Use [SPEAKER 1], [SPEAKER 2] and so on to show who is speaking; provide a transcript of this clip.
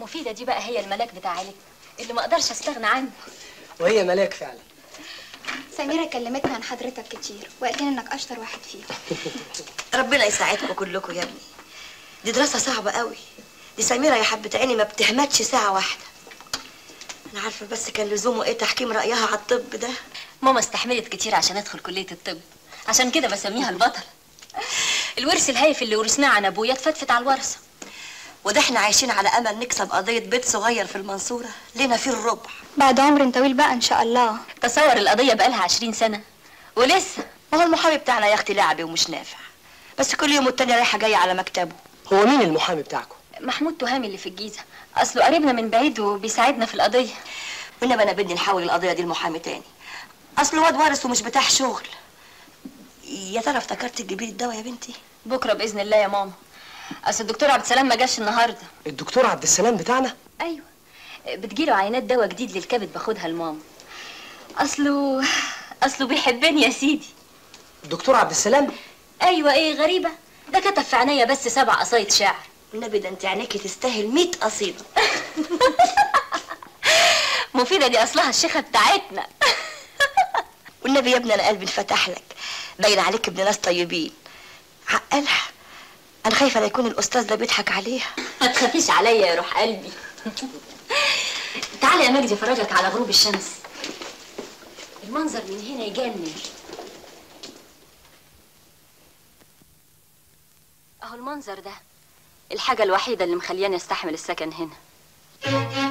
[SPEAKER 1] مفيدة دي بقى هي الملاك بتاع عيلتنا اللي ما اقدرش استغنى عنه
[SPEAKER 2] وهي ملاك فعلا
[SPEAKER 3] سميرة كلمتنا عن حضرتك كتير وقالت لنا انك اشطر واحد فيهم
[SPEAKER 4] ربنا يساعدكم كلكم يا ابني دي دراسة صعبة قوي دي سميرة يا حبة عيني ما بتهمتش ساعة واحدة أنا عارفة بس كان لزومه إيه تحكيم رأيها على الطب ده
[SPEAKER 1] ماما استحملت كتير عشان ادخل كلية الطب عشان كده بسميها البطل الورث الهايف اللي ورثناه عن ابويا اتفتفت على الورثة
[SPEAKER 4] وده احنا عايشين على أمل نكسب قضية بيت صغير في المنصورة لينا فيه الربع
[SPEAKER 3] بعد عمر طويل بقى ان شاء الله
[SPEAKER 1] تصور القضية بقالها عشرين سنة ولسه
[SPEAKER 4] ما هو المحامي بتاعنا يا أختي لعبي ومش نافع بس كل يوم والتاني رايحة جاية على مكتبه
[SPEAKER 2] هو مين المحامي بتاعكم
[SPEAKER 1] محمود تهامي اللي في الجيزة اصله قريبنا من بعيد وبيساعدنا في القضية
[SPEAKER 4] وإنما أنا بدي نحول القضية دي لمحامي تاني أصل واد وارث ومش بتاع شغل يا ترى افتكرت تجيبي لي الدواء يا بنتي
[SPEAKER 1] بكرة بإذن الله يا ماما اصل الدكتور عبد السلام ما جاش النهاردة
[SPEAKER 2] الدكتور عبد السلام بتاعنا
[SPEAKER 1] ايوه بتجيله عينات دواء جديد للكبد باخدها لماما اصله اصله بيحبني يا سيدي
[SPEAKER 2] الدكتور عبد السلام
[SPEAKER 1] ايوه ايه غريبه ده كتب في عينيا بس سبع قصايد شعر
[SPEAKER 4] النبي ده انت عينيكي تستاهل 100 قصيدة
[SPEAKER 1] مفيده دي اصلها الشيخه بتاعتنا
[SPEAKER 4] والنبي يا ابني انا قلبي انفتح لك باين عليك ابن ناس طيبين عقلها انا خايفه لا يكون الاستاذ ده بيضحك عليها
[SPEAKER 1] ما تخافيش عليا يا روح قلبي تعالى يا مجدي افرجك على غروب الشمس المنظر من هنا يجنن اهو المنظر ده الحاجه الوحيده اللي مخلياني استحمل السكن هنا